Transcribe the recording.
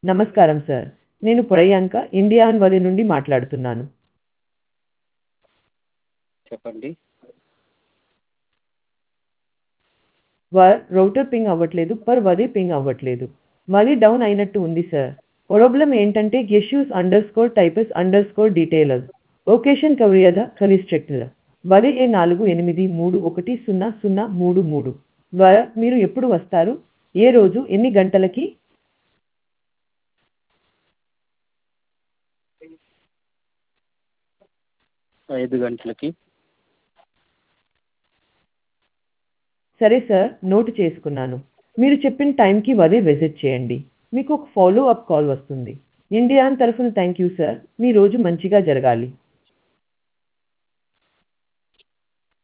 నమస్కారం సార్ నేను ప్రియాంక ఇండియాన్ వరి నుండి మాట్లాడుతున్నాను చెప్పండి వర్ రౌటర్ పింగ్ అవ్వట్లేదు పర్ వది పింగ్ అవ్వట్లేదు వది డౌన్ అయినట్టు ఉంది సార్ ప్రాబ్లం ఏంటంటే issues underscore types underscore డీటెయిలర్ లొకేషన్ కవరియద కలిస్ట్రక్టర్ వది ఏ నాలుగు ఎనిమిది మూడు ఒకటి సున్నా సున్నా మూడు మూడు వర్ మీరు ఎప్పుడు వస్తారు ఏ రోజు ఎన్ని గంటలకి ఐదు గంటలకి సరే సార్ నోట్ చేసుకున్నాను మీరు చెప్పిన టైంకి వది విజిట్ చేయండి మీకు ఒక ఫాలో అప్ కాల్ వస్తుంది ఇండియాన్ తరఫున థ్యాంక్ యూ సార్ మీ రోజు మంచిగా జరగాలి